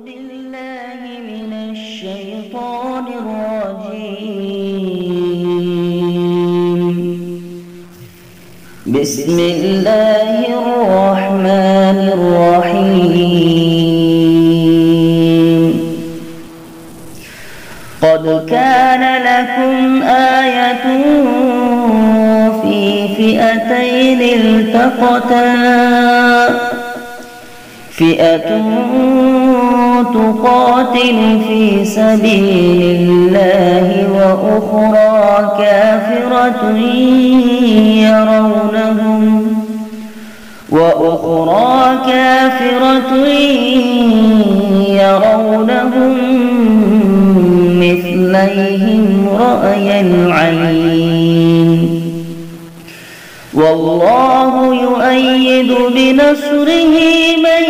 بالله من الشيطان الرجيم بسم الله الرحمن الرحيم قد كان لكم آية في فئتين التقتا فئة تقاتل في سبيل الله وأخرى كافرة يرونهم وأخرى كافرة يرونهم مثليهم رأي العين والله يؤيد بنصره من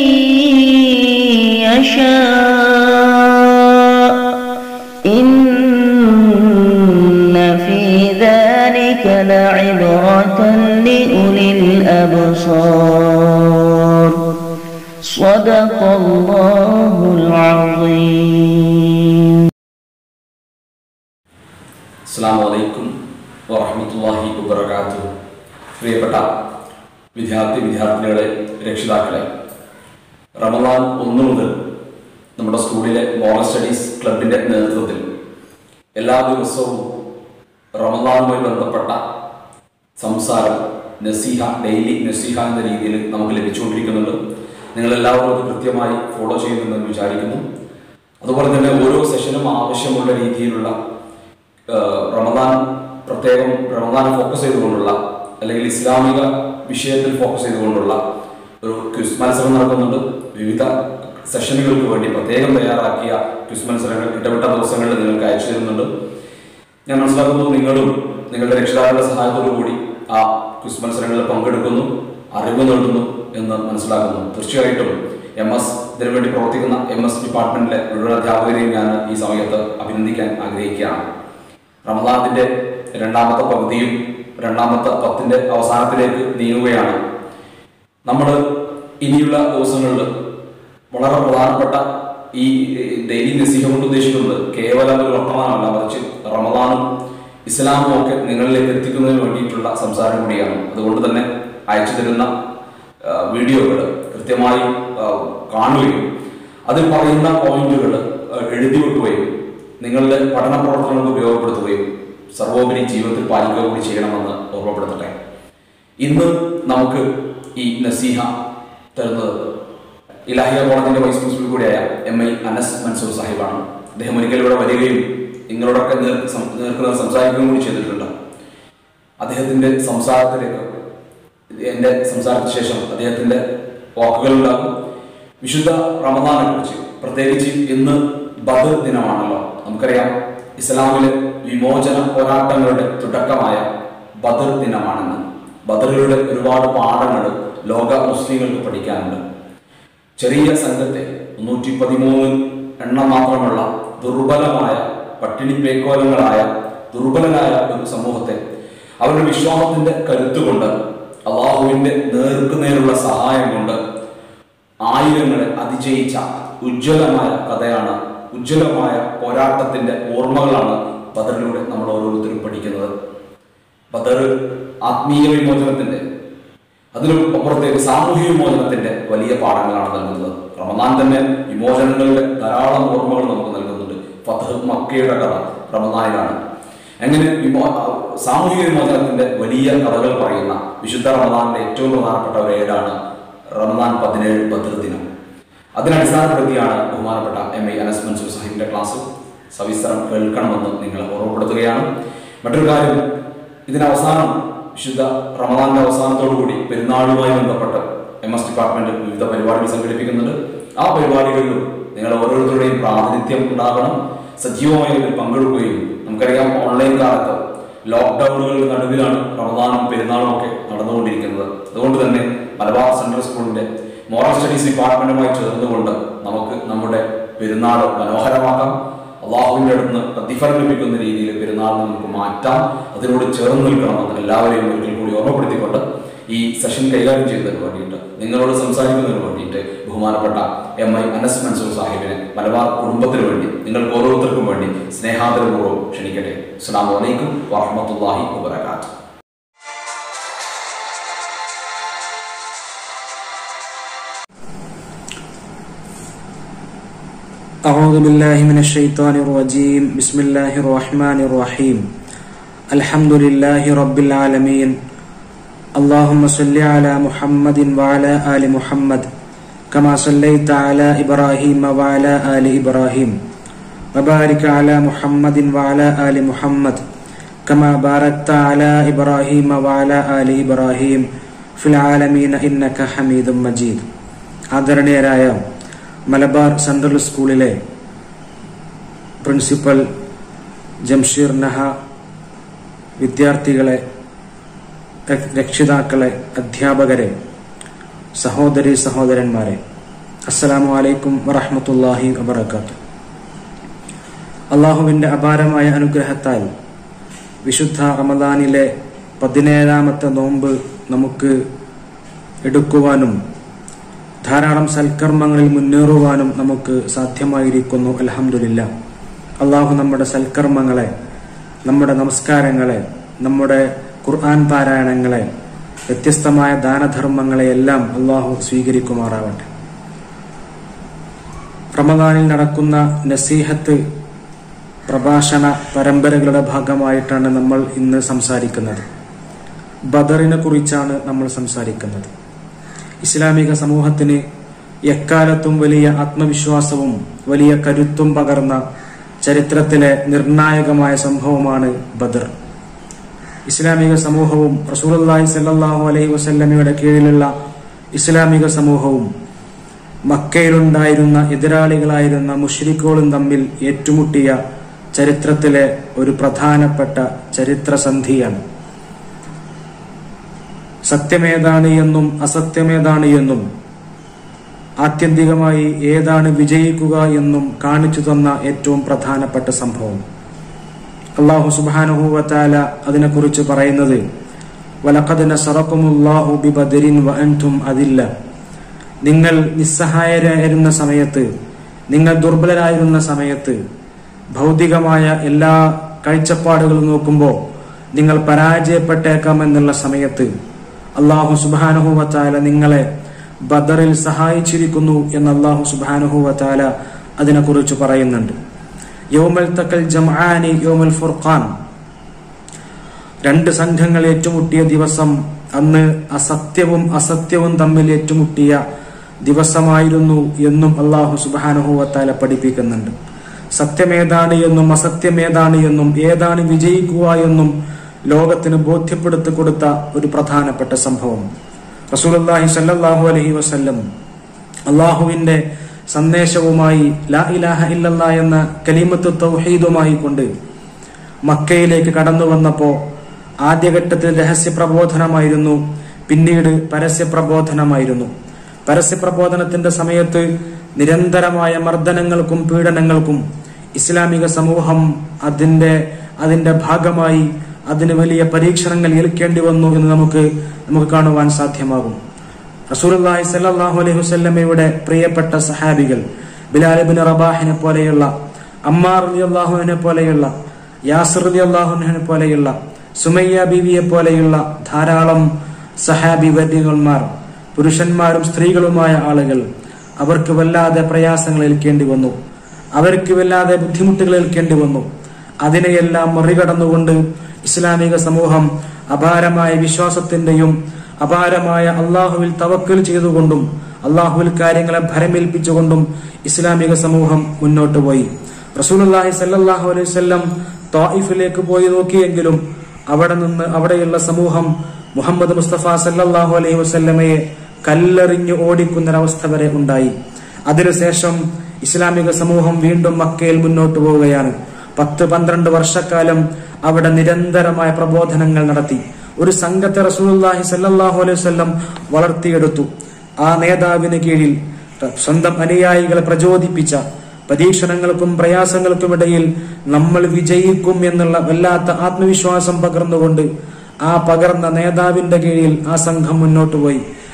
يشاء إن في ذلك لعبرة لأولي الأبصار صدق الله العظيم അസ്സാം വലൈക്കും വറഹമത്തല്ലാഹി വബർക്കാത്തു പ്രിയപ്പെട്ട വിദ്യാർത്ഥി വിദ്യാർത്ഥിനികളെ രക്ഷിതാക്കളെ റമദാൻ ഒന്ന് മുതൽ നമ്മുടെ സ്കൂളിലെ മോറൽ സ്റ്റഡീസ് ക്ലബിൻ്റെ നേതൃത്വത്തിൽ എല്ലാ ദിവസവും റമദാനുമായി ബന്ധപ്പെട്ട സംസാരം നസീഹ ഡെയിലി നസീഹ എന്ന രീതിയിൽ നമുക്ക് ലഭിച്ചുകൊണ്ടിരിക്കുന്നുണ്ട് നിങ്ങളെല്ലാവരും അത് കൃത്യമായി ഫോളോ ചെയ്യുന്നുണ്ടെന്ന് വിചാരിക്കുന്നു അതുപോലെ തന്നെ ഓരോ സെഷനും ആവശ്യമുള്ള രീതിയിലുള്ള ഏഹ്, റമദാൻ പ്രത്യേകം റമദാൻ ഫോക്കസ് ചെയ്തുകൊണ്ടുള്ള അല്ലെങ്കിൽ ഇസ്ലാമിക വിഷയത്തിൽ ഫോക്കസ് ചെയ്തുകൊണ്ടുള്ള ഒരു ക്വിസ് മത്സരം നടക്കുന്നുണ്ട് വിവിധ സെഷനുകൾക്ക് വേണ്ടി പ്രത്യേകം തയ്യാറാക്കിയ ക്വിസ് മത്സരങ്ങൾ ഇടവിട്ട ദിവസങ്ങളിൽ നിങ്ങൾക്ക് അയച്ചു തരുന്നുണ്ട് ഞാൻ മനസ്സിലാക്കുന്നു നിങ്ങളും നിങ്ങളുടെ രക്ഷിതാക്കളുടെ സഹായത്തോടു കൂടി ആ ക്വിസ് മത്സരങ്ങളിൽ പങ്കെടുക്കുന്നു അറിവ് നേടുന്നു എന്ന് മനസ്സിലാക്കുന്നു തീർച്ചയായിട്ടും എം എസ് ഇതിനു വേണ്ടി പ്രവർത്തിക്കുന്ന എം എസ് ഡിപ്പാർട്ട്മെന്റിലെ മുഴുവൻ അധ്യാപകരെയും ഞാൻ ഈ സമയത്ത് അഭിനന്ദിക്കാൻ ആഗ്രഹിക്കുകയാണ് റമദാനിന്റെ രണ്ടാമത്തെ പകുതിയും രണ്ടാമത്തെ പത്തിന്റെ അവസാനത്തിലേക്ക് നീങ്ങുകയാണ് നമ്മൾ ഇനിയുള്ള ദിവസങ്ങളിൽ വളരെ പ്രധാനപ്പെട്ട ഈ ഡെയിലി നസീഹ കൊണ്ട് ഉദ്ദേശിക്കുന്നത് കേവലം ഒരു വർത്തമാനമല്ല മറിച്ച് റമദാനും ഇസ്ലാമും ഒക്കെ നിങ്ങളിലേക്ക് എത്തിക്കുന്നതിന് വേണ്ടിയിട്ടുള്ള സംസാരം കൂടിയാണ് അതുകൊണ്ട് തന്നെ അയച്ചു തരുന്ന ആ, വീഡിയോകൾ കൃത്യമായി ആ, കാണുകയും അതിൽ പറയുന്ന പോയിന്റുകൾ എഴുതി വെക്കുകയും നിങ്ങളുടെ പഠന പ്രവർത്തനങ്ങൾക്ക് ഉപയോഗപ്പെടുത്തുകയും സർവോപരി ജീവിതത്തിൽ പാലിക്കുക കൂടി ചെയ്യണമെന്ന് ഓർമ്മപ്പെടുത്തട്ടെ ഇന്ന് നമുക്ക് ഈ നസീഹ തരുന്നത് ഇലാഹിയ കോളേജിന്റെ വൈസ് പ്രിൻസിപ്പൽ കൂടിയായ എം ഐ അനസ് മൻസൂർ സാഹിബാണ് അദ്ദേഹം ഒരിക്കൽ ഇവിടെ വരികയും നിങ്ങളോടൊക്കെ നേർക്ക് സം- നേർക്ക് സംസാരിക്കുകയും കൂടി ചെയ്തിട്ടുണ്ട് അദ്ദേഹത്തിന്റെ സംസാരത്തിലേക്ക് എന്റെ സംസാരത്തിന് ശേഷം അദ്ദേഹത്തിന്റെ വാക്കുകൾ ഉണ്ടാകും വിശുദ്ധ റമദാനെ കുറിച്ച് പ്രത്യേകിച്ച് ഇന്ന് ബദർ ദിനമാണല്ലോ നമുക്കറിയാം ഇസ്ലാമിലെ വിമോചന പോരാട്ടങ്ങളുടെ തുടക്കമായ ബദർ ദിനമാണെന്ന് ബദറുകളുടെ ഒരുപാട് പാഠങ്ങൾ ലോക മുസ്ലിങ്ങൾക്ക് പഠിക്കാനുണ്ട് ചെറിയ സംഘത്തെ മുന്നൂറ്റി പതിമൂന്ന് എണ്ണം മാത്രമുള്ള ദുർബലമായ പട്ടിണി പേക്കോലങ്ങളായ ദുർബലനായ ഒരു സമൂഹത്തെ അവരുടെ വിശ്വാസത്തിന്റെ കരുത്തുകൊണ്ട് അള്ളാഹുവിന്റെ നേർക്ക് നേരുള്ള സഹായം കൊണ്ട് ആയിരങ്ങളെ അതിജയിച്ച ഉജ്ജ്വലമായ കഥയാണ് ഉജ്ജ്വലമായ പോരാട്ടത്തിന്റെ ഓർമ്മകളാണ് ബദറിലൂടെ നമ്മൾ ഓരോരുത്തരും പഠിക്കുന്നത് ബദർ ആത്മീയ വിമോചനത്തിന്റെ അതിനും അപ്പുറത്തേക്ക് സാമൂഹിക വിമോചനത്തിന്റെ വലിയ പാഠങ്ങളാണ് നൽകുന്നത് റമദാൻ തന്നെ വിമോചനങ്ങളുടെ ധാരാളം ഓർമ്മകൾ നമുക്ക് നൽകുന്നുണ്ട് ഫതഹ് മക്കയുടെ കഥ റമദാനിലാണ് അങ്ങനെ വിമോ സാമൂഹിക വിമോചനത്തിന്റെ വലിയ കഥകൾ പറയുന്ന വിശുദ്ധ റമദാനിന്റെ ഏറ്റവും പ്രധാനപ്പെട്ട ഒരു ഏടാണ് റമദാൻ പതിനേഴ് ബദർ ദിനം അതിനടിസ്ഥാനപ്പെടുത്തിയാണ് ബഹുമാനപ്പെട്ട എം ഐ അനസ് മൻസൂർ സാഹിബിന്റെ ക്ലാസ് സവിസ്തരം കേൾക്കണമെന്ന് നിങ്ങൾ ഓർമ്മപ്പെടുത്തുകയാണ് മറ്റൊരു കാര്യം ഇതിനവസാനം വിശുദ്ധ റമദാന്റെ അവസാനത്തോടു കൂടി പെരുന്നാളുമായി ബന്ധപ്പെട്ട് എം എസ് ഡിപ്പാർട്ട്മെന്റ് വിവിധ പരിപാടികൾ സംഘടിപ്പിക്കുന്നുണ്ട് ആ പരിപാടികളിലും നിങ്ങൾ ഓരോരുത്തരുടെയും പ്രാതിനിധ്യം ഉണ്ടാകണം സജീവമായി ഇതിൽ പങ്കെടുക്കുകയും നമുക്കറിയാം ഓൺലൈൻ കാലത്ത് ലോക്ക്ഡൌണുകളുടെ നടുവിലാണ് റമദാനും പെരുന്നാളും ഒക്കെ നടന്നുകൊണ്ടിരിക്കുന്നത് അതുകൊണ്ട് തന്നെ മലബാർ സെൻട്രൽ സ്കൂളിന്റെ മോറൽ സ്റ്റഡീസ് ഡിപ്പാർട്ട്മെന്റുമായി ചേർന്നുകൊണ്ട് നമുക്ക് നമ്മുടെ പെരുന്നാൾ മനോഹരമാക്കാം അള്ളാഹുവിന്റെ അടുത്ത് നിന്ന് പ്രതിഫലം ലഭിക്കുന്ന രീതിയിൽ പെരുന്നാൾ നമുക്ക് മാറ്റാം അതിനോട് ചേർന്ന് നിൽക്കണമെന്ന് എല്ലാവരെയും ഒരിക്കൽ കൂടി ഓർമ്മപ്പെടുത്തിക്കൊണ്ട് ഈ സെഷൻ കൈകാര്യം ചെയ്യുന്നതിന് വേണ്ടിയിട്ട് നിങ്ങളോട് സംസാരിക്കുന്നതിന് വേണ്ടിയിട്ട് ബഹുമാന ബഹുമാനപ്പെട്ട എം ഐ അനസ് മൻസൂർ സാഹിബിനെ മലബാർ കുടുംബത്തിന് വേണ്ടി നിങ്ങൾക്ക് ഓരോരുത്തർക്കും വേണ്ടി സ്നേഹാദരപൂർവ്വം ക്ഷണിക്കട്ടെ അസ്സാം വലൈക്കും വാഹമത്തല്ലാഹി വാത്തു أعوذ بالله من الشيطان الرجيم بسم الله الرحمن الرحيم الحمد لله رب العالمين اللهم صل على محمد وعلى آل محمد كما صليت على إبراهيم وعلى آل إبراهيم وبارك على محمد وعلى آل محمد كما باركت على إبراهيم وعلى آل إبراهيم في العالمين إنك حميد مجيد ആദരണീയരായ മലബാർ സെൻട്രൽ സ്കൂളിലെ പ്രിൻസിപ്പൽ ജംഷീർ നഹ വിദ്യാർത്ഥികളെ ര- രക്ഷിതാക്കളെ അധ്യാപകരെ സഹോദരി സഹോദരന്മാരെ അസ്സലാമു അലൈക്കും വറഹ്മത്തുള്ളാഹി വബറകാത്തു അള്ളാഹുവിന്റെ അപാരമായ അനുഗ്രഹത്താൽ വിശുദ്ധ റമദാനിലെ പതിനേഴാമത്തെ നോമ്പ് നമുക്ക് എടുക്കുവാനും ധാരാളം സൽക്കർമ്മങ്ങളിൽ മുന്നേറുവാനും നമുക്ക് സാധ്യമായിരിക്കുന്നു അലഹമില്ല അള്ളാഹു നമ്മുടെ സൽക്കർമ്മങ്ങളെ നമ്മുടെ നമസ്കാരങ്ങളെ നമ്മുടെ ഖുർആൻ പാരായണങ്ങളെ വ്യത്യസ്തമായ ദാനധർമ്മങ്ങളെ എല്ലാം അള്ളാഹു സ്വീകരിക്കുമാറാവട്ടെ റമദാനിൽ നടക്കുന്ന നസീഹത്ത് പ്രഭാഷണ പരമ്പരകളുടെ ഭാഗമായിട്ടാണ് നമ്മൾ ഇന്ന് സംസാരിക്കുന്നത് ബദറിനെ കുറിച്ചാണ് നമ്മൾ സംസാരിക്കുന്നത് ഇസ്ലാമിക സമൂഹത്തിന് എക്കാലത്തും വലിയ ആത്മവിശ്വാസവും വലിയ കരുത്തും പകർന്ന ചരിത്രത്തിലെ നിർണായകമായ സംഭവമാണ് ബദർ ഇസ്ലാമിക സമൂഹവും റസൂലുള്ളാഹി സ്വല്ലല്ലാഹു അലൈഹി വസല്ലമയുടെ കീഴിലുള്ള ഇസ്ലാമിക സമൂഹവും മക്കയിലുണ്ടായിരുന്ന എതിരാളികളായിരുന്ന മുഷ്രിക്കുകളും തമ്മിൽ ഏറ്റുമുട്ടിയ ചരിത്രത്തിലെ ഒരു പ്രധാനപ്പെട്ട ചരിത്രസന്ധിയാണ് സത്യമേതാണ് എന്നും അസത്യമേതാണ് എന്നും ആത്യന്തികമായി ഏതാണ് വിജയിക്കുക എന്നും കാണിച്ചു തന്ന ഏറ്റവും പ്രധാനപ്പെട്ട സംഭവം അള്ളാഹു സുബാനുഹൂവത്താല അതിനെക്കുറിച്ച് പറയുന്നത് വലഖദ് നസറക്കുമുല്ലാഹു ബിബദരിൻ വഅൻതും അതില്ല നിങ്ങൾ നിസ്സഹായരായിരുന്ന സമയത്ത് നിങ്ങൾ ദുർബലരായിരുന്ന സമയത്ത് ഭൗതികമായ എല്ലാ കാഴ്ചപ്പാടുകളും നോക്കുമ്പോൾ നിങ്ങൾ പരാജയപ്പെട്ടേക്കാമെന്നുള്ള സമയത്ത് അള്ളാഹു സുബാനുഹൂവത്താല നിങ്ങളെ ബദറിൽ സഹായിച്ചിരിക്കുന്നു എന്ന് അള്ളാഹു സുബാനുഹൂവത്താല അതിനെക്കുറിച്ച് പറയുന്നുണ്ട് യോമൽ തക്കൽ ജംആനി യോമൽ ഫുർഖാൻ രണ്ട് സംഘങ്ങൾ ഏറ്റുമുട്ടിയ ദിവസം അന്ന് അസത്യവും അസത്യവും തമ്മിൽ ഏറ്റുമുട്ടിയ ദിവസമായിരുന്നു എന്നും അള്ളാഹു സുബാനുഹൂവത്താല പഠിപ്പിക്കുന്നുണ്ട് സത്യമേതാണ് എന്നും അസത്യമേതാണ് എന്നും ഏതാണ് വിജയിക്കുക എന്നും ലോകത്തിന് ബോധ്യപ്പെടുത്തി കൊടുത്ത ഒരു പ്രധാനപ്പെട്ട സംഭവം റസൂലുള്ളാഹി സല്ലല്ലാഹു അലൈഹി വസല്ലം അള്ളാഹുവിന്റെ സന്ദേശവുമായി ലാ ഇലാഹ ഇല്ലല്ലാ എന്ന കലീമത്ത് തൗഹീദുമായി കൊണ്ട് മക്കയിലേക്ക് കടന്നു വന്നപ്പോ ആദ്യഘട്ടത്തിൽ രഹസ്യ പ്രബോധനമായിരുന്നു പിന്നീട് പരസ്യ പ്രബോധനമായിരുന്നു പരസ്യ പ്രബോധനത്തിന്റെ സമയത്ത് നിരന്തരമായ മർദ്ദനങ്ങൾക്കും പീഡനങ്ങൾക്കും ഇസ്ലാമിക സമൂഹം അതിന്റെ അതിന്റെ ഭാഗമായി അതിന് വലിയ പരീക്ഷണങ്ങൾ ഏൽക്കേണ്ടി വന്നു എന്ന് നമുക്ക് നമുക്ക് കാണുവാൻ സാധ്യമാകും റസൂലുള്ളാഹി സ്വല്ലല്ലാഹു അലൈഹി വസല്ലമയുടെ പ്രിയപ്പെട്ട സഹാബികൾ ബിലാൽ ഇബ്നു റബാഹിനെ പോലെയുള്ള അമ്മാർ റളിയല്ലാഹുവിനെ പോലെയുള്ള യാസിർ റളിയല്ലാഹുവിനെ പോലെയുള്ള സുമയ്യ ബീവിയെ പോലെയുള്ള ധാരാളം സഹാബി വര്യന്മാർ പുരുഷന്മാരും സ്ത്രീകളുമായ ആളുകൾ അവർക്ക് വല്ലാതെ പ്രയാസങ്ങൾ ഏൽക്കേണ്ടി വന്നു അവർക്ക് വല്ലാതെ ബുദ്ധിമുട്ടുകൾ ഏൽക്കേണ്ടി വന്നു അതിനെയെല്ലാം മറികടന്നുകൊണ്ട് ഇസ്ലാമിക സമൂഹം അപാരമായ വിശ്വാസത്തിന്റെയും അപാരമായ അള്ളാഹുവിൽ തവക്കൽ ചെയ്തുകൊണ്ടും അള്ളാഹുവിൽ കാര്യങ്ങളെ ഭരമേൽപ്പിച്ചുകൊണ്ടും ഇസ്ലാമിക സമൂഹം മുന്നോട്ട് പോയി റസൂലുള്ളാഹി സല്ലല്ലാഹു അലൈഹി വസല്ലം തായിഫിലേക്ക് പോയി നോക്കിയെങ്കിലും അവിടെ നിന്ന് അവിടെയുള്ള സമൂഹം മുഹമ്മദ് മുസ്തഫ സല്ലല്ലാഹു അലൈഹി വസല്ലമയെ കല്ലെറിഞ്ഞു ഓടിക്കുന്നൊരവസ്ഥ വരെ ഉണ്ടായി അതിനുശേഷം ഇസ്ലാമിക സമൂഹം വീണ്ടും മക്കയിൽ മുന്നോട്ട് പോവുകയാണ് പത്ത് പന്ത്രണ്ട് വർഷക്കാലം അവിടെ നിരന്തരമായ പ്രബോധനങ്ങൾ നടത്തി ഒരു സംഘത്തെ റസൂലുള്ളാഹി സല്ലല്ലാഹു അലൈഹി വസല്ലം വളർത്തിയെടുത്തു ആ നേതാവിന് കീഴിൽ സ്വന്തം അനുയായികളെ പ്രചോദിപ്പിച്ച പരീക്ഷണങ്ങൾക്കും പ്രയാസങ്ങൾക്കുമിടയിൽ നമ്മൾ വിജയിക്കും എന്നുള്ള വല്ലാത്ത ആത്മവിശ്വാസം പകർന്നുകൊണ്ട് ആ പകർന്ന നേതാവിന്റെ കീഴിൽ ആ സംഘം മുന്നോട്ട് പോയി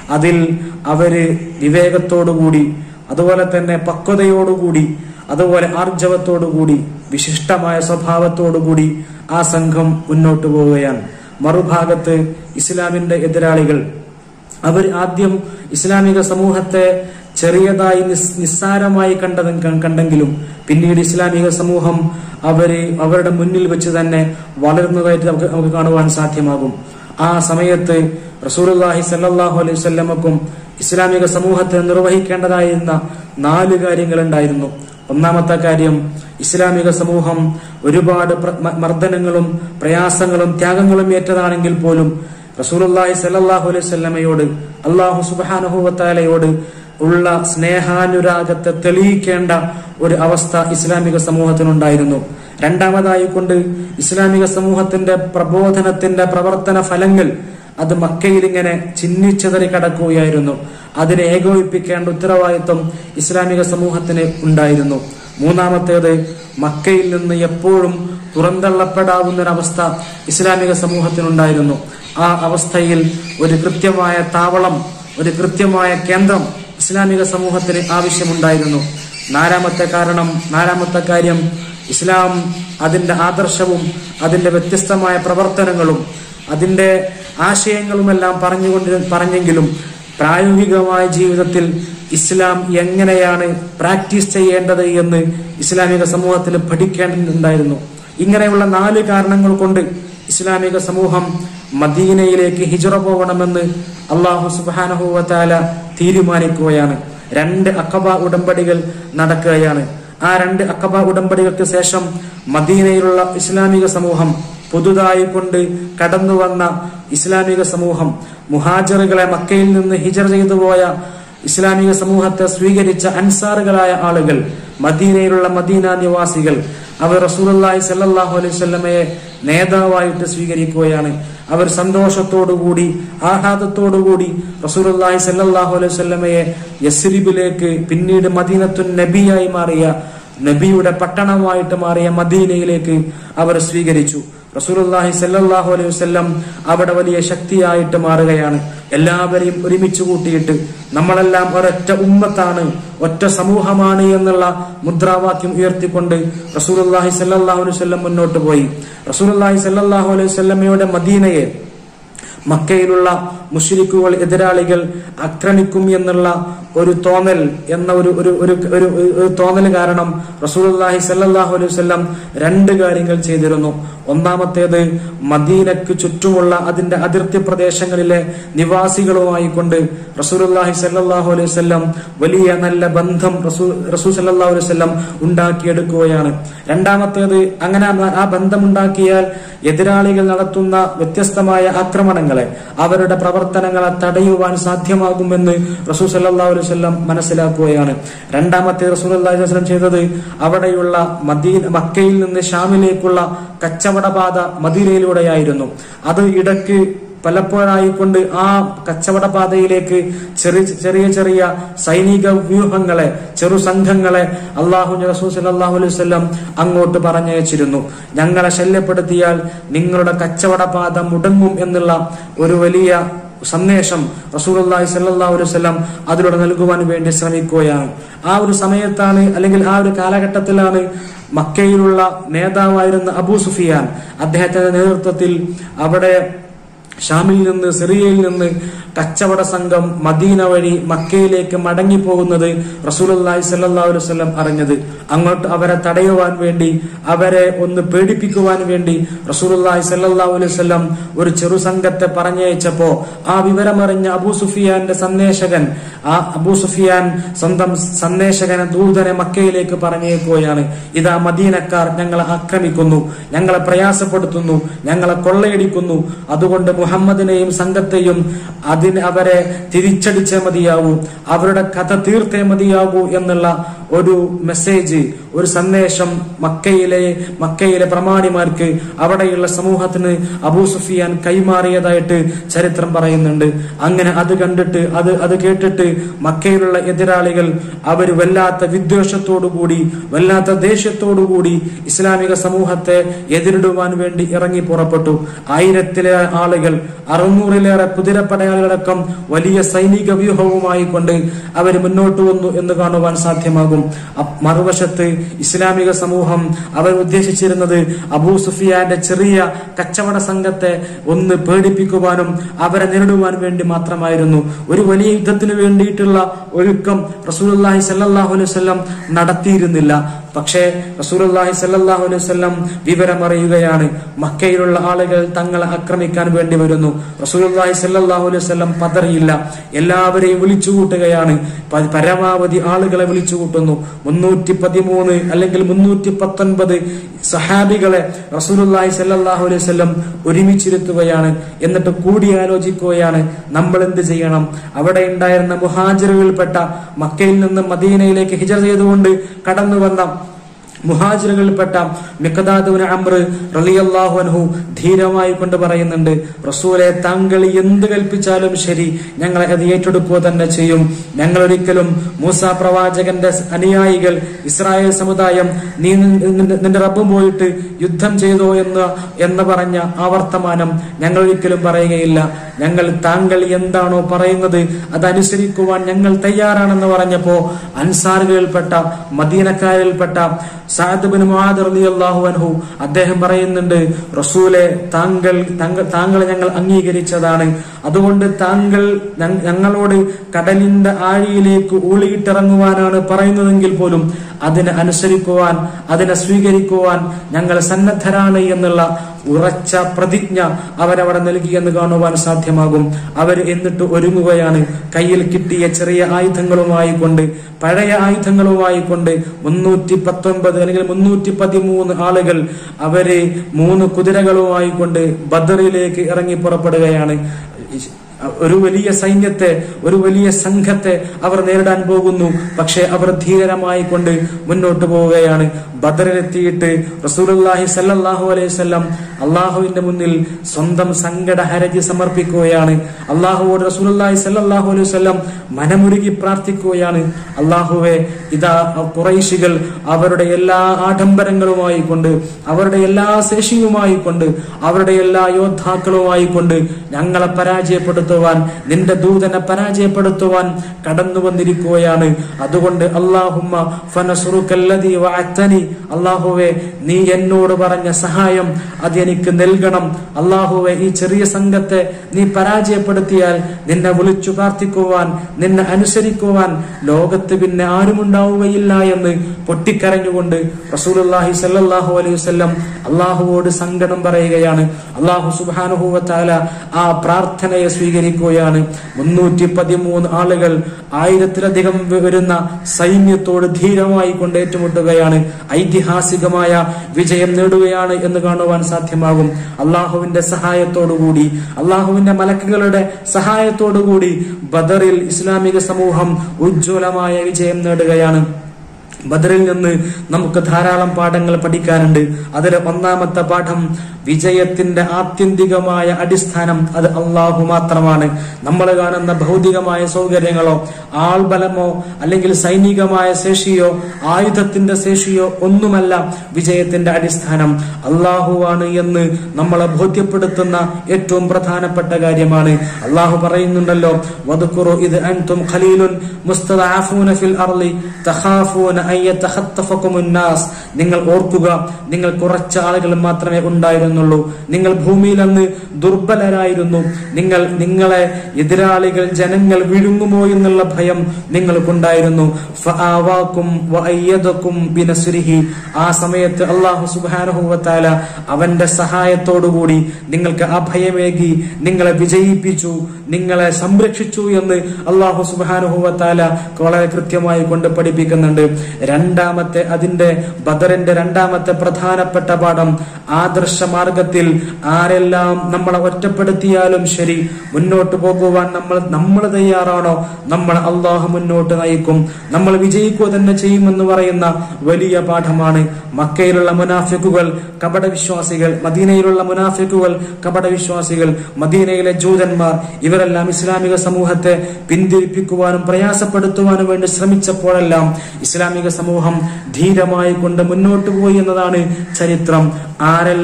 അതിൽ അവര് വിവേകത്തോടുകൂടി അതുപോലെ തന്നെ പക്വതയോടുകൂടി അതുപോലെ ആർജവത്തോടുകൂടി വിശിഷ്ടമായ സ്വഭാവത്തോടുകൂടി ആ സംഘം മുന്നോട്ട് പോവുകയാണ് മറുഭാഗത്ത് ഇസ്ലാമിന്റെ എതിരാളികൾ അവർ ആദ്യം ഇസ്ലാമിക സമൂഹത്തെ ചെറിയതായി നിസ് നിസ്സാരമായി കണ്ടത് കണ്ടെങ്കിലും പിന്നീട് ഇസ്ലാമിക സമൂഹം അവര് അവരുടെ മുന്നിൽ വെച്ച് തന്നെ വളരുന്നതായിട്ട് നമുക്ക് നമുക്ക് കാണുവാൻ സാധ്യമാകും ആ സമയത്ത് റസൂലുള്ളാഹി സല്ലല്ലാഹു അലൈഹി വസല്ലമക്കും ഇസ്ലാമിക സമൂഹത്തെ നിർവഹിക്കേണ്ടതായിരുന്ന നാല് കാര്യങ്ങൾ ഉണ്ടായിരുന്നു ഒന്നാമത്തെ കാര്യം ഇസ്ലാമിക സമൂഹം ഒരുപാട് പ്ര- മ- മർദ്ദനങ്ങളും പ്രയാസങ്ങളും ത്യാഗങ്ങളും ഏറ്റതാണെങ്കിൽ പോലും റസൂലുള്ളാഹി സല്ലല്ലാഹു അലൈഹി വസല്ലമയോട് അള്ളാഹു സുബ്ഹാനഹു വതആലയോട് ഉള്ള സ്നേഹാനുരാഗത്തെ തെളിയിക്കേണ്ട ഒരു അവസ്ഥ ഇസ്ലാമിക സമൂഹത്തിനുണ്ടായിരുന്നു രണ്ടാമതായി കൊണ്ട് ഇസ്ലാമിക സമൂഹത്തിന്റെ പ്രബോധനത്തിന്റെ പ്രവർത്തന ഫലങ്ങൾ അത് മക്കയിൽ ഇങ്ങനെ ചിന്നിച്ചതറി കടക്കുകയായിരുന്നു അതിനെ ഏകോപിപ്പിക്കേണ്ട ഉത്തരവാദിത്വം ഇസ്ലാമിക സമൂഹത്തിന് ഉണ്ടായിരുന്നു മൂന്നാമത്തേത് മക്കയിൽ നിന്ന് എപ്പോഴും പുറന്തള്ളപ്പെടാവുന്ന ഒരവസ്ഥ ഇസ്ലാമിക സമൂഹത്തിനുണ്ടായിരുന്നു ആ അവസ്ഥയിൽ ഒരു കൃത്യമായ താവളം ഒരു കൃത്യമായ കേന്ദ്രം ഇസ്ലാമിക സമൂഹത്തിന് ആവശ്യമുണ്ടായിരുന്നു നാലാമത്തെ കാരണം നാലാമത്തെ കാര്യം ഇസ്ലാം അതിന്റെ ആദർശവും അതിന്റെ വ്യത്യസ്തമായ പ്രവർത്തനങ്ങളും അതിന്റെ ആശയങ്ങളുമെല്ലാം പറഞ്ഞുകൊണ്ട് പറഞ്ഞെങ്കിലും പ്രായോഗികമായ ജീവിതത്തിൽ ഇസ്ലാം എങ്ങനെയാണ് പ്രാക്ടീസ് ചെയ്യേണ്ടത് എന്ന് ഇസ്ലാമിക സമൂഹത്തിന് പഠിക്കേണ്ടതുണ്ടായിരുന്നു ഇങ്ങനെയുള്ള നാല് കാരണങ്ങൾ കൊണ്ട് ഇസ്ലാമിക സമൂഹം മദീനയിലേക്ക് ഹിജറ പോകണമെന്ന് അള്ളാഹു സുബാനഹുവല തീരുമാനിക്കുകയാണ് രണ്ട് അക്കബ ഉടമ്പടികൾ നടക്കുകയാണ് ആ രണ്ട് അക്കബ ഉടമ്പടികൾക്ക് ശേഷം മദീനയിലുള്ള ഇസ്ലാമിക സമൂഹം പുതുതായി കൊണ്ട് കടന്നു വന്ന ഇസ്ലാമിക സമൂഹം മുഹാജറുകളെ മക്കയിൽ നിന്ന് ഹിജർ ചെയ്തു പോയ ഇസ്ലാമിക സമൂഹത്തെ സ്വീകരിച്ച അൻസാറുകളായ ആളുകൾ മദീനയിലുള്ള മദീന നിവാസികൾ അവർ റസൂലുള്ളാഹി സല്ലല്ലാഹു അലൈഹി വസല്ലമയെ നേതാവായിട്ട് സ്വീകരിക്കുകയാണ് അവർ സന്തോഷത്തോടുകൂടി ആഹ്ലാദത്തോടുകൂടി റസൂലുള്ളാഹി സല്ലല്ലാഹു അലൈഹി വസല്ലമയെ യസ്രിബിലേക്ക് പിന്നീട് മദീനത്തുൻ നബിയായി മാറിയ നബിയുടെ പട്ടണമായിട്ട് മാറിയ മദീനയിലേക്ക് അവർ സ്വീകരിച്ചു റസൂലുള്ളാഹി സല്ലല്ലാഹു അലൈഹി വസല്ലം അവിടെ വലിയ ശക്തിയായിട്ട് മാറുകയാണ് എല്ലാവരെയും ഒരുമിച്ച് കൂട്ടിയിട്ട് നമ്മളെല്ലാം ഒരൊറ്റ ഉമ്മത്താണ് ഒറ്റ സമൂഹമാണ് എന്നുള്ള മുദ്രാവാക്യം ഉയർത്തിക്കൊണ്ട് റസൂലുള്ളാഹി സല്ലല്ലാഹു അലൈഹി വസല്ലം മുന്നോട്ട് പോയി റസൂലുള്ളാഹി സല്ലല്ലാഹു അലൈഹി വസല്ലമയുടെ മദീനയെ മക്കയിലുള്ള മുഷ്രിക്കുകൾ എതിരാളികൾ ആക്രമിക്കും എന്നുള്ള ഒരു തോന്നൽ എന്ന ഒരു ഒരു ഒരു ഒരു ഒരു തോന്നൽ കാരണം റസൂലുള്ളാഹി സല്ലല്ലാഹു അലൈഹി വസല്ലം രണ്ട് കാര്യങ്ങൾ ചെയ്തിരുന്നു ഒന്നാമത്തേത് മദീനക്ക് ചുറ്റുമുള്ള അതിന്റെ അതിർത്തി പ്രദേശങ്ങളിലെ നിവാസികളുമായി കൊണ്ട് റസൂലുള്ളാഹി സല്ലല്ലാഹു അലൈഹി വസല്ലം വലിയ നല്ല ബന്ധം റസൂൽ റസൂൽ സല്ലല്ലാഹു അലൈഹി വസല്ലം ഉണ്ടാക്കിയെടുക്കുകയാണ് രണ്ടാമത്തേത് അങ്ങനെ ആ- ആ ബന്ധമുണ്ടാക്കിയാൽ എതിരാളികൾ നടത്തുന്ന വ്യത്യസ്തമായ ആക്രമണങ്ങളെ അവരുടെ പ്രവർത്തനങ്ങളെ തടയുവാൻ സാധ്യമാകുമെന്ന് റസൂൽ സല്ലല്ലാഹു അലൈഹി വസല്ലം മനസ്സിലാക്കുകയാണ് രണ്ടാമത്തെ റസൂൽ അലൈഹി വസല്ലം ചെയ്തത് അവിടെയുള്ള മദീന മക്കയിൽ നിന്ന് ഷാമിലേക്കുള്ള കച്ചവടപാത മദീനയിലൂടെയായിരുന്നു അത് ഇടയ്ക്ക് പലപ്പോഴായിക്കൊണ്ട് ആ കച്ചവട പാതയിലേക്ക് ചെറിയ ചെറിയ ചെറിയ സൈനിക വ്യൂഹങ്ങളെ ചെറു സംഘങ്ങളെ അള്ളാഹു റസൂൽ സല്ലല്ലാഹു അലൈഹി വസല്ലം അങ്ങോട്ട് പറഞ്ഞയച്ചിരുന്നു ഞങ്ങളെ ശല്യപ്പെടുത്തിയാൽ നിങ്ങളുടെ കച്ചവട പാത മുടങ്ങും എന്നുള്ള ഒരു വലിയ സന്ദേശം റസൂലുള്ളാഹി സ്വല്ലല്ലാഹു അലൈഹി വസല്ലം അതിലൂടെ നൽകുവാൻ വേണ്ടി ശ്രമിക്കുകയാണ് ആ ഒരു സമയത്താണ് അല്ലെങ്കിൽ ആ ഒരു കാലഘട്ടത്തിലാണ് മക്കയിലുള്ള നേതാവായിരുന്ന അബൂ സുഫിയാൻ അദ്ദേഹത്തിന്റെ നേതൃത്വത്തിൽ അവിടെ ഷാമിൽ നിന്ന് സിറിയയിൽ നിന്ന് കച്ചവട സംഘം മദീന വഴി മക്കയിലേക്ക് മടങ്ങി പോകുന്നത് റസൂലുള്ളാഹി സ്വല്ലല്ലാഹു അലൈഹി വസല്ലം അറിഞ്ഞത് അങ്ങോട്ട് അവരെ തടയുവാൻ വേണ്ടി അവരെ ഒന്ന് പേടിപ്പിക്കുവാൻ വേണ്ടി റസൂലുള്ളാഹി സ്വല്ലല്ലാഹു അലൈഹി വസല്ലം ഒരു ചെറു സംഘത്തെ പറഞ്ഞയച്ചപ്പോ ആ വിവരമറിഞ്ഞ അബൂ സുഫിയാന്റെ സന്ദേശകൻ ആ അബൂ സുഫിയാൻ സ്വന്തം സന്ദേശകനെ ദൂതനെ മക്കയിലേക്ക് പറഞ്ഞേക്കുകയാണ് ഇതാ മദീനക്കാർ ഞങ്ങളെ ആക്രമിക്കുന്നു ഞങ്ങളെ പ്രയാസപ്പെടുത്തുന്നു ഞങ്ങളെ കൊള്ളയടിക്കുന്നു അതുകൊണ്ട് മുഹമ്മദിനെയും സംഘത്തെയും അതിന് അവരെ തിരിച്ചടിച്ചേ മതിയാവൂ അവരുടെ കഥ തീർത്തേ മതിയാകൂ എന്നുള്ള ഒരു മെസ്സേജ് ഒരു സന്ദേശം മക്കയിലെ മക്കയിലെ പ്രമാണിമാർക്ക് അവിടെയുള്ള സമൂഹത്തിന് അബൂ സുഫിയാൻ കൈമാറിയതായിട്ട് ചരിത്രം പറയുന്നുണ്ട് അങ്ങനെ അത് കണ്ടിട്ട് അത് അത് കേട്ടിട്ട് മക്കയിലുള്ള എതിരാളികൾ അവർ വല്ലാത്ത വിദ്വേഷത്തോടുകൂടി വല്ലാത്ത ദേഷ്യത്തോടുകൂടി ഇസ്ലാമിക സമൂഹത്തെ എതിരിടുവാൻ വേണ്ടി ഇറങ്ങി പുറപ്പെട്ടു ആയിരത്തിലേറെ ആളുകൾ അറുന്നൂറിലേറെ കുതിരപ്പടയാളികൾ സഹാബികളടക്കം വലിയ സൈനിക വ്യൂഹവുമായി കൊണ്ട് അവർ മുന്നോട്ട് വന്നു എന്ന് കാണുവാൻ സാധ്യമാകും അ- മറുവശത്ത് ഇസ്ലാമിക സമൂഹം അവർ ഉദ്ദേശിച്ചിരുന്നത് അബൂ സുഫിയാന്റെ ചെറിയ കച്ചവട സംഘത്തെ ഒന്ന് പേടിപ്പിക്കുവാനും അവരെ നേരിടുവാൻ വേണ്ടി മാത്രമായിരുന്നു ഒരു വലിയ യുദ്ധത്തിന് വേണ്ടിയിട്ടുള്ള ഒരുക്കം റസൂലുള്ളാഹി സല്ലല്ലാഹു അലൈഹി വസല്ലം നടത്തിയിരുന്നില്ല പക്ഷേ റസൂലുള്ളാഹി സല്ലല്ലാഹു അലൈഹി വസല്ലം വിവരമറിയുകയാണ് മക്കയിലുള്ള ആളുകൾ തങ്ങളെ ആക്രമിക്കാൻ വേണ്ടി വരുന്നു റസൂലുള്ളാഹി സല്ലല്ലാഹു അലൈഹി വസല്ലം പതറിയില്ല എല്ലാവരെയും വിളിച്ചു കൂട്ടുകയാണ് പ- പരമാവധി ആളുകളെ വിളിച്ചു കൂട്ടുന്നു മുന്നൂറ്റി പതിമൂന്ന് അല്ലെങ്കിൽ മുന്നൂറ്റി പത്തൊൻപത് സഹാബികളെ റസൂലുള്ളാഹി സല്ലല്ലാഹു അലൈഹി വസല്ലം ഒരുമിച്ചിരുത്തുകയാണ് എന്നിട്ട് കൂടിയാലോചിക്കുകയാണ് നമ്മൾ എന്ത് ചെയ്യണം അവിടെ ഉണ്ടായിരുന്ന മുഹാജിറുകൾപ്പെട്ട മക്കയിൽ നിന്ന് മദീനയിലേക്ക് ഹിജർ ചെയ്തുകൊണ്ട് കടന്നു വന്ന മുഹാജിറുകളിൽപ്പെട്ട മിക്കദാദുവിന് അമ്ര റളിയല്ലാഹു അൻഹു ധീരമായി കൊണ്ട് പറയുന്നുണ്ട് റസൂലെ താങ്കൾ എന്ത് കൽപ്പിച്ചാലും ശരി ഞങ്ങളെ അത് ഏറ്റെടുക്കുക തന്നെ ചെയ്യും ഞങ്ങൾ ഒരിക്കലും മൂസ പ്രവാചകന്റെ അനുയായികൾ ഇസ്രായേൽ സമുദായം നീ നിന്റെ- നിന്റെ റബ്ബും പോയിട്ട് യുദ്ധം ചെയ്തോ എന്ന് എന്ന് പറഞ്ഞ ആ വർത്തമാനം ഞങ്ങൾ ഒരിക്കലും പറയുകയില്ല ഞങ്ങൾ താങ്കൾ എന്താണോ പറയുന്നത് അതനുസരിക്കുവാൻ ഞങ്ങൾ തയ്യാറാണെന്ന് പറഞ്ഞപ്പോ അൻസാറുകളിൽപ്പെട്ട മദീനക്കാരിൽപ്പെട്ട സാദ് ബിൻ മുആദ് റളിയല്ലാഹു അൻഹു അദ്ദേഹം പറയുന്നുണ്ട് റസൂലെ താങ്കൾ താങ്കൾ താങ്കളെ ഞങ്ങൾ അംഗീകരിച്ചതാണ് അതുകൊണ്ട് താങ്കൾ ഞ- ഞങ്ങളോട് കടലിന്റെ ആഴിയിലേക്ക് ഊളിയിട്ടിറങ്ങുവാനാണ് പറയുന്നതെങ്കിൽ പോലും അതിനെ അനുസരിക്കുവാൻ അതിനെ സ്വീകരിക്കുവാൻ ഞങ്ങൾ സന്നദ്ധരാണ് എന്നുള്ള ഉറച്ച പ്രതിജ്ഞ അവരവിടെ നൽകിയെന്ന് കാണുവാൻ സാധ്യമാകും അവർ എന്നിട്ട് ഒരുങ്ങുകയാണ് കയ്യിൽ കിട്ടിയ ചെറിയ ആയുധങ്ങളുമായി കൊണ്ട് പഴയ ആയുധങ്ങളുമായി കൊണ്ട് മുന്നൂറ്റി പത്തൊൻപത് അല്ലെങ്കിൽ മുന്നൂറ്റി പതിമൂന്ന് ആളുകൾ അവര് മൂന്ന് കുതിരകളുമായി കൊണ്ട് ബദറിലേക്ക് ഇറങ്ങി പുറപ്പെടുകയാണ് ഒരു വലിയ സൈന്യത്തെ ഒരു വലിയ സംഘത്തെ അവർ നേരിടാൻ പോകുന്നു പക്ഷെ അവർ ധീരമായി കൊണ്ട് മുന്നോട്ട് പോവുകയാണ് ബദറിലെത്തിയിട്ട് റസൂലുള്ളാഹി സല്ലല്ലാഹു അലൈഹി വസല്ലം അള്ളാഹുവിന്റെ മുന്നിൽ സ്വന്തം സങ്കട ഹരജി സമർപ്പിക്കുകയാണ് അള്ളാഹുവോട് റസൂലുള്ളാഹി സല്ലല്ലാഹു അലൈഹി വസല്ലം മനമുരുകി പ്രാർത്ഥിക്കുകയാണ് അള്ളാഹുവെ ഇതാ കുറൈശികൾ അവരുടെ എല്ലാ ആഡംബരങ്ങളുമായി കൊണ്ട് അവരുടെ എല്ലാ ശേഷിയുമായി കൊണ്ട് അവരുടെ എല്ലാ യോദ്ധാക്കളുമായി കൊണ്ട് ഞങ്ങളെ പരാജയപ്പെടുത്തുവാൻ നിന്റെ ദൂതനെ പരാജയപ്പെടുത്തുവാൻ കടന്നു വന്നിരിക്കുകയാണ് അതുകൊണ്ട് അള്ളാഹുമ്മ ഫനസുറുക്കല്ലദീ വഅത്തനി അള്ളാഹുവെ നീ എന്നോട് പറഞ്ഞ സഹായം അത് എനിക്ക് നൽകണം അള്ളാഹുവെ ഈ ചെറിയ സംഘത്തെ നീ പരാജയപ്പെടുത്തിയാൽ നിന്നെ വിളിച്ചു പ്രാർത്ഥിക്കുവാൻ നിന്നെ അനുസരിക്കുവാൻ ലോകത്ത് പിന്നെ ആരുമുണ്ടാവുകയില്ല എന്ന് പൊട്ടിക്കരഞ്ഞുകൊണ്ട് റസൂലുള്ളാഹി സല്ലല്ലാഹു അലൈഹി വസല്ലം അള്ളാഹുവോട് സങ്കടം പറയുകയാണ് അള്ളാഹു സുബ്ഹാനഹു വതആല ആ പ്രാർത്ഥനയെ സ്വീകരിക്കുകയാണ് മുന്നൂറ്റി പതിമൂന്ന് ആളുകൾ ആയിരത്തിലധികം വരുന്ന സൈന്യത്തോട് ധീരമായി കൊണ്ട് ഏറ്റുമുട്ടുകയാണ് ഐതിഹാസികമായ വിജയം നേടുകയാണ് എന്ന് കാണുവാൻ സാധ്യമാകും അള്ളാഹുവിന്റെ സഹായത്തോടുകൂടി അള്ളാഹുവിന്റെ മലക്കുകളുടെ സഹായത്തോടുകൂടി ബദറിൽ ഇസ്ലാമിക സമൂഹം ഉജ്ജ്വലമായ വിജയം നേടുകയാണ് ബദറിൽ നിന്ന് നമുക്ക് ധാരാളം പാഠങ്ങൾ പഠിക്കാനുണ്ട് അതിൽ ഒന്നാമത്തെ പാഠം വിജയത്തിന്റെ ആത്യന്തികമായ അടിസ്ഥാനം അത് അള്ളാഹു മാത്രമാണ് നമ്മൾ കാണുന്ന ഭൗതികമായ സൗകര്യങ്ങളോ ആൾബലമോ അല്ലെങ്കിൽ സൈനികമായ ശേഷിയോ ആയുധത്തിന്റെ ശേഷിയോ ഒന്നുമല്ല വിജയത്തിന്റെ അടിസ്ഥാനം അള്ളാഹുവാണ് എന്ന് നമ്മളെ ബോധ്യപ്പെടുത്തുന്ന ഏറ്റവും പ്രധാനപ്പെട്ട കാര്യമാണ് അള്ളാഹു പറയുന്നുണ്ടല്ലോ വദുക്കുറു ഇത് അൻതും ഖലീലുൻ മുസ്തദഅഫൂന ഫിൽ അർളി തഖാഫൂന അൻ യതഖത്തഫകുമുൻ നാസ് നിങ്ങൾ ഓർക്കുക നിങ്ങൾ കുറച്ച് ആളുകൾ മാത്രമേ ഉണ്ടായിരുന്നുള്ളൂ നിങ്ങൾ ഭൂമിയിൽ അന്ന് ദുർബലരായിരുന്നു നിങ്ങൾ നിങ്ങളെ എതിരാളികൾ ജനങ്ങൾ വിഴുങ്ങുമോ എന്നുള്ള ഭയം നിങ്ങൾക്കുണ്ടായിരുന്നു ഫആവാക്കും വഅയ്യദക്കും ബിനസ്രിഹി ആ സമയത്ത് അല്ലാഹു സുബ്ഹാനഹു വതആല അവന്റെ സഹായത്തോടുകൂടി നിങ്ങൾക്ക് അഭയമേകി നിങ്ങളെ വിജയിപ്പിച്ചു നിങ്ങളെ സംരക്ഷിച്ചു എന്ന് അള്ളാഹു സുബ്ഹാനഹു വതആല വളരെ കൃത്യമായി കൊണ്ട് പഠിപ്പിക്കുന്നുണ്ട് രണ്ടാമത്തെ അതിന്റെ ബദറിന്റെ രണ്ടാമത്തെ പ്രധാനപ്പെട്ട പാഠം ആദർശ മാർഗത്തിൽ ആരെല്ലാം നമ്മളെ ഒറ്റപ്പെടുത്തിയാലും ശരി മുന്നോട്ട് പോകുവാൻ നമ്മൾ നമ്മൾ തയ്യാറാണോ നമ്മൾ അള്ളാഹു മുന്നോട്ട് നയിക്കും നമ്മൾ വിജയിക്കുക തന്നെ ചെയ്യുമെന്ന് പറയുന്ന വലിയ പാഠമാണ് മക്കയിലുള്ള മുനാഫിക്കുകൾ കപട വിശ്വാസികൾ മദീനയിലുള്ള മുനാഫിക്കുകൾ കപട വിശ്വാസികൾ മദീനയിലെ ജൂതന്മാർ ഇവരെല്ലാം ഇസ്ലാമിക സമൂഹത്തെ പിന്തിരിപ്പിക്കുവാനും പ്രയാസപ്പെടുത്തുവാനും വേണ്ടി ശ്രമിച്ചപ്പോഴെല്ലാം ഇസ്ലാമിക സമൂഹം ധീരമായി കൊണ്ട് മുന്നോട്ട് പോയി എന്നതാണ് ചരിത്രം ആരെല്ലാം ഒറ്റ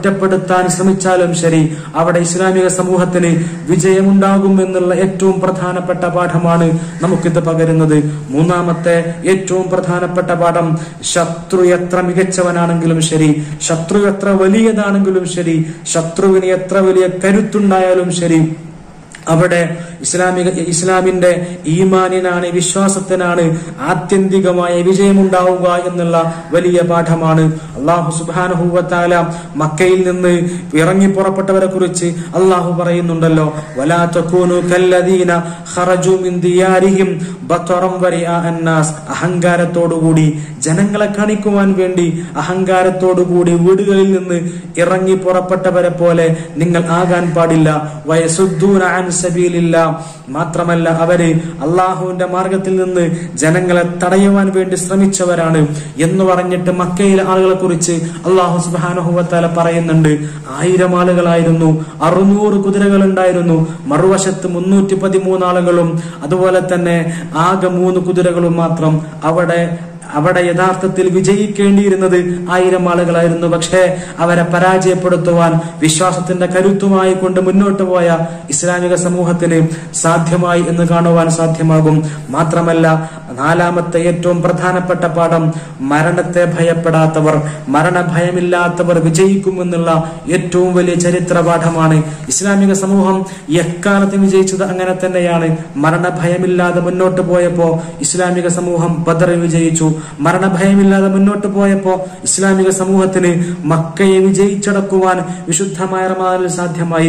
ഒറ്റപ്പെടുത്താൻ ശ്രമിച്ചാലും ശരി അവിടെ ഇസ്ലാമിക സമൂഹത്തിന് വിജയമുണ്ടാകും എന്നുള്ള ഏറ്റവും പ്രധാനപ്പെട്ട പാഠമാണ് നമുക്കിത് പകരുന്നത് മൂന്നാമത്തെ ഏറ്റവും പ്രധാനപ്പെട്ട പാഠം ശത്രു എത്ര മികച്ചവനാണെങ്കിലും ശരി ശത്രു എത്ര വലിയതാണെങ്കിലും ശരി ശത്രുവിന് എത്ര വലിയ കരുത്തുണ്ടായാലും ശരി അവിടെ ഇസ്ലാമിക ഇസ്ലാമിന്റെ ഈമാനിനാണ് വിശ്വാസത്തിനാണ് ആത്യന്തികമായ വിജയമുണ്ടാവുക എന്നുള്ള വലിയ പാഠമാണ് അള്ളാഹു സുബാനുഹൂവത്താല മക്കയിൽ നിന്ന് ഇറങ്ങി പുറപ്പെട്ടവരെ കുറിച്ച് അള്ളാഹു പറയുന്നുണ്ടല്ലോ വലാ തകൂനു കല്ലദീന ഖറജു മിൻ ദിയാരിഹിം ബത്തറം വരിആ അന്നാസ് അഹങ്കാരത്തോടുകൂടി ജനങ്ങളെ കാണിക്കുവാൻ വേണ്ടി അഹങ്കാരത്തോടുകൂടി വീടുകളിൽ നിന്ന് ഇറങ്ങി പുറപ്പെട്ടവരെ പോലെ നിങ്ങൾ ആകാൻ പാടില്ല വയസുദ്ദൂന അൻ സബീലില്ല മാത്രമല്ല അവര് അള്ളാഹുവിന്റെ മാർഗത്തിൽ നിന്ന് ജനങ്ങളെ തടയുവാൻ വേണ്ടി ശ്രമിച്ചവരാണ് എന്ന് പറഞ്ഞിട്ട് മക്കയിലെ ആളുകളെ കുറിച്ച് അള്ളാഹു സുബാനുഹുവത്താല പറയുന്നുണ്ട് ആയിരം ആളുകളായിരുന്നു അറുന്നൂറ് കുതിരകൾ ഉണ്ടായിരുന്നു മറുവശത്ത് മുന്നൂറ്റി പതിമൂന്ന് ആളുകളും അതുപോലെ തന്നെ ആകെ മൂന്ന് കുതിരകളും മാത്രം അവിടെ അവിടെ യഥാർത്ഥത്തിൽ വിജയിക്കേണ്ടിയിരുന്നത് ആയിരം ആളുകളായിരുന്നു പക്ഷേ അവരെ പരാജയപ്പെടുത്തുവാൻ വിശ്വാസത്തിന്റെ കരുത്തുമായി കൊണ്ട് മുന്നോട്ട് പോയ ഇസ്ലാമിക സമൂഹത്തിന് സാധ്യമായി എന്ന് കാണുവാൻ സാധ്യമാകും മാത്രമല്ല നാലാമത്തെ ഏറ്റവും പ്രധാനപ്പെട്ട പാഠം മരണത്തെ ഭയപ്പെടാത്തവർ മരണഭയമില്ലാത്തവർ വിജയിക്കുമെന്നുള്ള ഏറ്റവും വലിയ ചരിത്ര പാഠമാണ് ഇസ്ലാമിക സമൂഹം എക്കാലത്തും വിജയിച്ചത് അങ്ങനെ തന്നെയാണ് മരണഭയമില്ലാതെ മുന്നോട്ട് പോയപ്പോ ഇസ്ലാമിക സമൂഹം ബദറിൽ വിജയിച്ചു മരണഭയമില്ലാതെ മുന്നോട്ട് പോയപ്പോ ഇസ്ലാമിക സമൂഹത്തിന് മക്കയെ വിജയിച്ചടക്കുവാൻ വിശുദ്ധമായ റമദാനിൽ സാധ്യമായി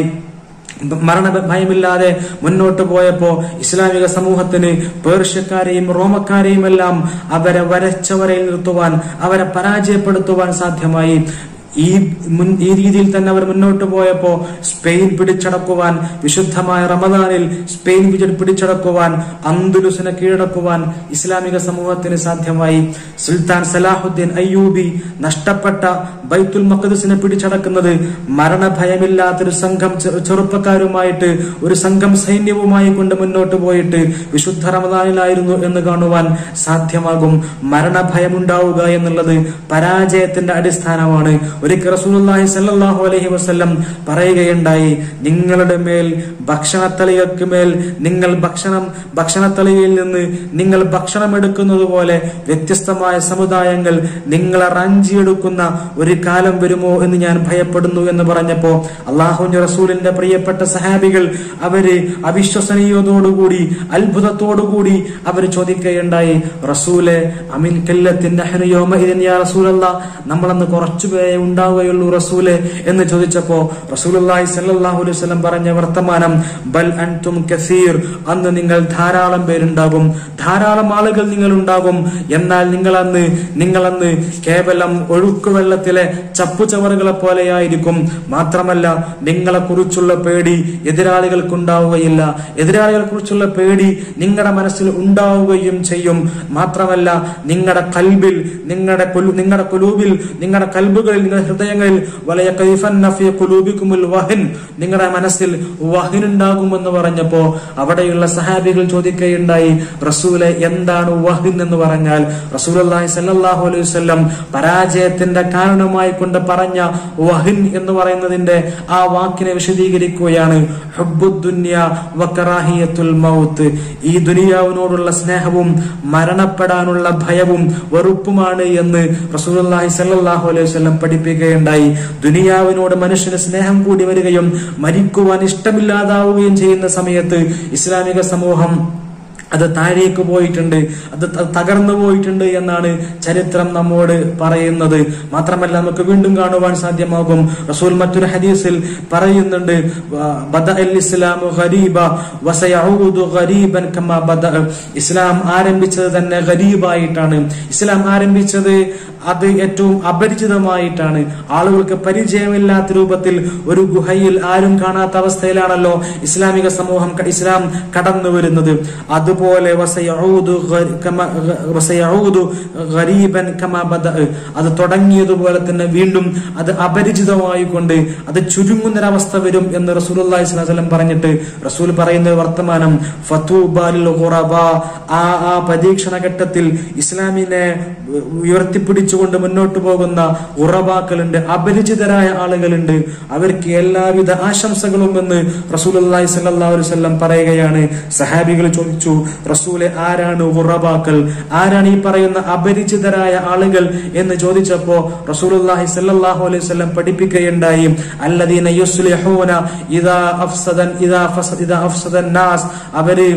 മരണ ഭയമില്ലാതെ മുന്നോട്ട് പോയപ്പോ ഇസ്ലാമിക സമൂഹത്തിന് പേർഷ്യക്കാരെയും റോമക്കാരെയും എല്ലാം അവരെ വരച്ചവരയിൽ നിർത്തുവാൻ അവരെ പരാജയപ്പെടുത്തുവാൻ സാധ്യമായി ഈ മുൻ ഈ രീതിയിൽ തന്നെ അവർ മുന്നോട്ട് പോയപ്പോ സ്പെയിൻ പിടിച്ചടക്കുവാൻ വിശുദ്ധമായ റമദാനിൽ സ്പെയിൻ പിടി- പിടിച്ചടക്കുവാൻ അന്തുലുസിനെ കീഴടക്കുവാൻ ഇസ്ലാമിക സമൂഹത്തിന് സാധ്യമായി സുൽത്താൻ സലാഹുദ്ദീൻ അയ്യൂബി നഷ്ടപ്പെട്ട ബൈത്തുൽ മഖദസിനെ പിടിച്ചടക്കുന്നത് മരണഭയമില്ലാത്തൊരു സംഘം ചെ- ചെറുപ്പക്കാരുമായിട്ട് ഒരു സംഘം സൈന്യവുമായി കൊണ്ട് മുന്നോട്ട് പോയിട്ട് വിശുദ്ധ റമദാനിലായിരുന്നു എന്ന് കാണുവാൻ സാധ്യമാകും മരണഭയമുണ്ടാവുക എന്നുള്ളത് പരാജയത്തിന്റെ അടിസ്ഥാനമാണ് ഒരിക്കൽ റസൂലുള്ളാഹി സല്ലല്ലാഹു അലൈഹി വസല്ലം പറയുകയുണ്ടായി നിങ്ങളുടെ മേൽ ഭക്ഷണത്തളികൾക്ക് മേൽ നിങ്ങൾ ഭക്ഷണം ഭക്ഷണത്തളികയിൽ നിന്ന് നിങ്ങൾ ഭക്ഷണം എടുക്കുന്നത് പോലെ വ്യത്യസ്തമായ സമുദായങ്ങൾ നിങ്ങളെ റാഞ്ചിയെടുക്കുന്ന ഒരു കാലം വരുമോ എന്ന് ഞാൻ ഭയപ്പെടുന്നു എന്ന് പറഞ്ഞപ്പോ അള്ളാഹുവിന്റെ റസൂലിന്റെ പ്രിയപ്പെട്ട സഹാബികൾ അവര് അവിശ്വസനീയതോടുകൂടി അത്ഭുതത്തോടുകൂടി അവർ ചോദിക്കുകയുണ്ടായി റസൂലെ അമിൻ കല്ലത്തിന്റെ റസൂലല്ല നമ്മളന്ന് കുറച്ചുപേരെ ഉണ്ടാവുകയുള്ളൂ റസൂലെ എന്ന് ചോദിച്ചപ്പോ റസൂലുള്ളാഹി സല്ലല്ലാഹു അലൈഹി വസല്ലം പറഞ്ഞ വർത്തമാനം ബൽ അൻതും കസീർ അന്ന് നിങ്ങൾ ധാരാളം പേരുണ്ടാകും ധാരാളം ആളുകൾ നിങ്ങൾ ഉണ്ടാകും എന്നാൽ നിങ്ങൾ അന്ന് നിങ്ങൾ അന്ന് കേവലം ഒഴുക്കുവെള്ളത്തിലെ ചപ്പുചവറുകളെ പോലെയായിരിക്കും മാത്രമല്ല നിങ്ങളെ കുറിച്ചുള്ള പേടി എതിരാളികൾക്കുണ്ടാവുകയില്ല എതിരാളികളെ കുറിച്ചുള്ള പേടി നിങ്ങളുടെ മനസ്സിൽ ഉണ്ടാവുകയും ചെയ്യും മാത്രമല്ല നിങ്ങളുടെ കൽബിൽ നിങ്ങളുടെ കുലു- നിങ്ങളുടെ കുലൂബിൽ നിങ്ങളുടെ കൽബുകളിൽ നിങ്ങളുടെ ഹൃദയങ്ങളിൽ വലിയ കൈഫന്ന ഫീ ഖുലൂബിക്കുമുൽ വഹൻ നിങ്ങളുടെ മനസ്സിൽ വഹിനുണ്ടാകുമെന്ന് പറഞ്ഞപ്പോ അവിടെയുള്ള സഹാബികൾ ചോദിക്കുകയുണ്ടായി റസൂലെ എന്താണ് വഹിൻ എന്ന് പറഞ്ഞാൽ റസൂലുള്ളാഹി സല്ലല്ലാഹു അലൈഹി വസല്ലം പരാജയത്തിന്റെ കാരണമായി കൊണ്ട് പറഞ്ഞ വഹിൻ എന്ന് പറയുന്നതിന്റെ ആ വാക്കിനെ വിശദീകരിക്കുകയാണ് ഹുബ്ബുദ്ദുന്യ വകറാഹിയത്തുൽ മൗത്ത് ഈ ദുനിയാവിനോടുള്ള സ്നേഹവും മരണപ്പെടാനുള്ള ഭയവും വെറുപ്പുമാണ് എന്ന് റസൂലുള്ളാഹി സല്ലല്ലാഹു അലൈഹി വസല്ലം പഠിപ്പിക്കുകയുണ്ടായി ദുനിയാവിനോട് മനുഷ്യന് സ്നേഹം കൂടി വരികയും മരിക്കുവാൻ ഇഷ്ടമില്ലാതാവുകയും ചെയ്യുന്ന സമയത്ത് ഇസ്ലാമിക സമൂഹം അത് താഴേക്ക് പോയിട്ടുണ്ട് അത് ത- തകർന്നു പോയിട്ടുണ്ട് എന്നാണ് ചരിത്രം നമ്മോട് പറയുന്നത് മാത്രമല്ല നമുക്ക് വീണ്ടും കാണുവാൻ സാധ്യമാകും റസൂൽ മറ്റൊരു ഹദീസിൽ പറയുന്നുണ്ട് വ- ബദഅ അൽ ഇസ്ലാമു ഗരീബ വസയഊദു ഗരീബൻ കമാ ബദഅ ഇസ്ലാം ആരംഭിച്ചത് തന്നെ ഗരീബായിട്ടാണ് ഇസ്ലാം ആരംഭിച്ചത് അത് ഏറ്റവും അപരിചിതമായിട്ടാണ് ആളുകൾക്ക് പരിചയമില്ലാത്ത രൂപത്തിൽ ഒരു ഗുഹയിൽ ആരും കാണാത്ത അവസ്ഥയിലാണല്ലോ ഇസ്ലാമിക സമൂഹം ക- ഇസ്ലാം കടന്നു വരുന്നത് അതുപോലെ അതുപോലെ വസയഊദു ഗ- കമ- ഗ- വസയഊദു ഗരീബൻ കമാ ബദഅ. അത് തുടങ്ങിയതുപോലെ തന്നെ വീണ്ടും അത് അപരിചിതമായിക്കൊണ്ട് അത് ചുരുങ്ങുന്നൊരവസ്ഥ വരും എന്ന് റസൂലുള്ളാഹി സ്വല്ലല്ലാഹു അലൈഹി വസല്ലം പറഞ്ഞിട്ട് റസൂൽ പറയുന്ന ഒരു വർത്തമാനം ഫതൂബാലിൽ ഖുറബ ആ ആ പരീക്ഷണ ഘട്ടത്തിൽ ഇസ്ലാമിനെ ഉയർത്തിപ്പിടിച്ചുകൊണ്ട് മുന്നോട്ട് പോകുന്ന ഉറബാക്കളുണ്ട് അപരിചിതരായ ആളുകളുണ്ട് അവർക്ക് എല്ലാവിധ ആശംസകളും എന്ന് റസൂലുള്ളാഹി സ്വല്ലല്ലാഹു അലൈഹി വസല്ലം പറയുകയാണ് സഹാബികൾ ചോദിച്ചു റസൂലെ ആരാണ് ഉറബാക്കൾ ആരാണ് ഈ പറയുന്ന അപരിചിതരായ ആളുകൾ എന്ന് ചോദിച്ചപ്പോ റസൂലുള്ളാഹി സ്വല്ലല്ലാഹു അലൈഹി വസല്ലം പഠിപ്പിക്കുകയുണ്ടായി അല്ലദീന യുസ്ലിഹൂന ഇദാ അഫ്സദൻ ഇദാ ഫസ ഇദാ അഫ്സദൻ നാസ് അവര്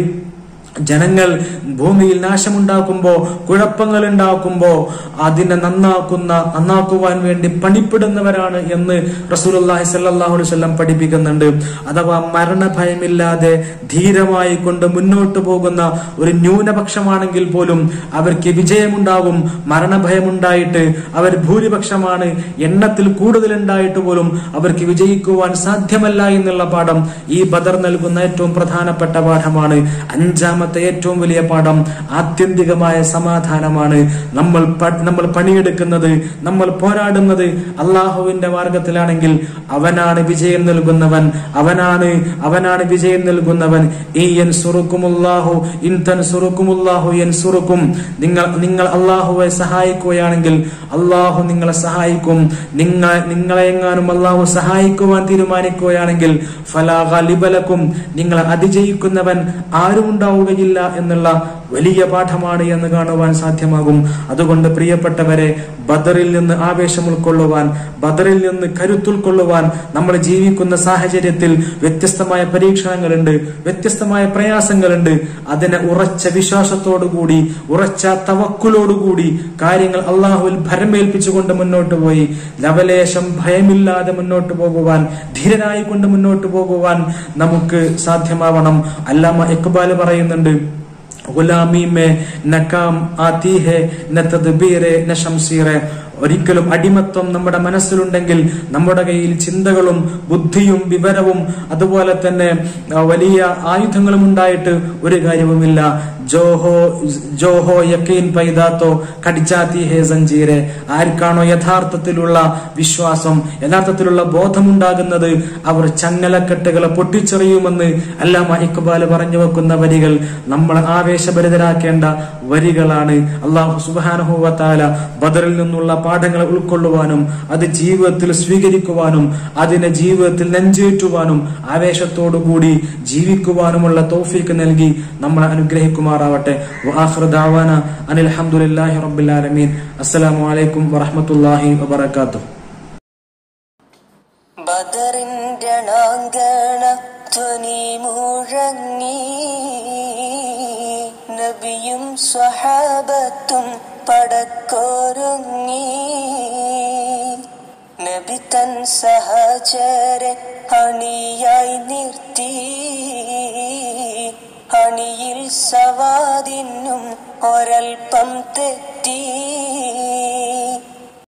ജനങ്ങൾ ഭൂമിയിൽ നാശമുണ്ടാക്കുമ്പോ കുഴപ്പങ്ങൾ ഉണ്ടാക്കുമ്പോ അതിനെ നന്നാക്കുന്ന നന്നാക്കുവാൻ വേണ്ടി പണിപ്പെടുന്നവരാണ് എന്ന് റസൂലുള്ളാഹി സ്വല്ലല്ലാഹു അലൈഹി വസല്ലം പഠിപ്പിക്കുന്നുണ്ട് അഥവാ മരണഭയമില്ലാതെ ധീരമായി കൊണ്ട് മുന്നോട്ട് പോകുന്ന ഒരു ന്യൂനപക്ഷമാണെങ്കിൽ പോലും അവർക്ക് വിജയമുണ്ടാകും മരണഭയമുണ്ടായിട്ട് അവർ ഭൂരിപക്ഷമാണ് എണ്ണത്തിൽ കൂടുതൽ ഉണ്ടായിട്ട് പോലും അവർക്ക് വിജയിക്കുവാൻ സാധ്യമല്ല എന്നുള്ള പാഠം ഈ ബദർ നൽകുന്ന ഏറ്റവും പ്രധാനപ്പെട്ട പാഠമാണ് അഞ്ചാമത്തെ ഏറ്റവും വലിയ പാഠം ആത്യന്തികമായ സമാധാനമാണ് നമ്മൾ പ- നമ്മൾ പണിയെടുക്കുന്നത് നമ്മൾ പോരാടുന്നത് അള്ളാഹുവിന്റെ മാർഗത്തിലാണെങ്കിൽ അവനാണ് വിജയം നൽകുന്നവൻ അവനാണ് അവനാണ് വിജയം നൽകുന്നവൻ ഈ യൻസുറുക്കുമുല്ലാഹു ഇൻ തൻസുറുക്കുമുല്ലാഹു യൻസുറുക്കും നിങ്ങൾ നിങ്ങൾ അള്ളാഹുവെ സഹായിക്കുകയാണെങ്കിൽ അള്ളാഹു നിങ്ങളെ സഹായിക്കും നിങ്ങൾ നിങ്ങളെ എങ്ങാനും അള്ളാഹു സഹായിക്കുവാൻ തീരുമാനിക്കുകയാണെങ്കിൽ ഫലാ ഗലിബലക്കും നിങ്ങളെ അതിജയിക്കുന്നവൻ ആരും ഉണ്ടാവുകയില്ല എന്നുള്ള വലിയ പാഠമാണ് എന്ന് കാണുവാൻ സാധ്യമാകും അതുകൊണ്ട് പ്രിയപ്പെട്ടവരെ ബദറിൽ നിന്ന് ആവേശം ഉൾക്കൊള്ളുവാൻ ബദറിൽ നിന്ന് കരുത്തുൾക്കൊള്ളുവാൻ നമ്മൾ ജീവിക്കുന്ന സാഹചര്യത്തിൽ വ്യത്യസ്തമായ പരീക്ഷണങ്ങളുണ്ട് വ്യത്യസ്തമായ പ്രയാസങ്ങളുണ്ട് അതിനെ ഉറച്ച വിശ്വാസത്തോടുകൂടി ഉറച്ച തവക്കുലോടുകൂടി കാര്യങ്ങൾ അള്ളാഹുവിൽ ഭരമേൽപ്പിച്ചുകൊണ്ട് മുന്നോട്ട് പോയി ലവലേശം ഭയമില്ലാതെ മുന്നോട്ട് പോകുവാൻ ധീരനായി കൊണ്ട് മുന്നോട്ട് പോകുവാൻ നമുക്ക് സാധ്യമാവണം അല്ലാമ ഇക്ബാൽ പറയുന്നുണ്ട് ഗുലാമി മേ നക്കാം ആതി ഹെ ന തദ്ബീറെ ന ശംസീറെ ഒരിക്കലും അടിമത്വം നമ്മുടെ മനസ്സിലുണ്ടെങ്കിൽ നമ്മുടെ കയ്യിൽ ചിന്തകളും ബുദ്ധിയും വിവരവും അതുപോലെ തന്നെ ആ, വലിയ ആയുധങ്ങളും ഉണ്ടായിട്ട് ഒരു കാര്യവുമില്ല ജോഹോ ജോഹോ യക്കീൻ പൈതാത്തോ കടിച്ചാത്തി ഹേ സഞ്ജീരെ ആർക്കാണോ യഥാർത്ഥത്തിലുള്ള വിശ്വാസം യഥാർത്ഥത്തിലുള്ള ബോധമുണ്ടാകുന്നത് അവർ ചങ്ങലക്കെട്ടുകളെ പൊട്ടിച്ചെറിയുമെന്ന് അല്ലാമ ഇക്ബാൽ പറഞ്ഞു വെക്കുന്ന വരികൾ നമ്മളെ ആവേശഭരിതരാക്കേണ്ട വരികളാണ് അള്ളാഹു സുബാനുഹൂവത്താല ബദറിൽ നിന്നുള്ള പാഠങ്ങൾ ഉൾക്കൊള്ളുവാനും അത് ജീവിതത്തിൽ സ്വീകരിക്കുവാനും അതിനെ ജീവിതത്തിൽ നെഞ്ചേറ്റുവാനും ആവേശത്തോടുകൂടി ജീവിക്കുവാനുമുള്ള തൗഫീക്ക് നൽകി നമ്മളെ അനുഗ്രഹിക്കുമാറാവട്ടെ വആഖിറു ദഅവാന അനിൽ ഹംദുലില്ലാഹി റബ്ബിൽ ആലമീൻ അസ്സലാമു അലൈക്കും വറഹ്മത്തുള്ളാഹി വബറകാതുഹു ബദറിന്റെ ണാങ്കണ ധ്വനി മുഴങ്ങി നബിയും സ്വഹാബത്തും പടക്കോരുങ്ങി നബി തൻ സഹചരെ അണിയായി നിർത്തി അണിയിൽ സവാദിനും ഒരൽപ്പം തെറ്റി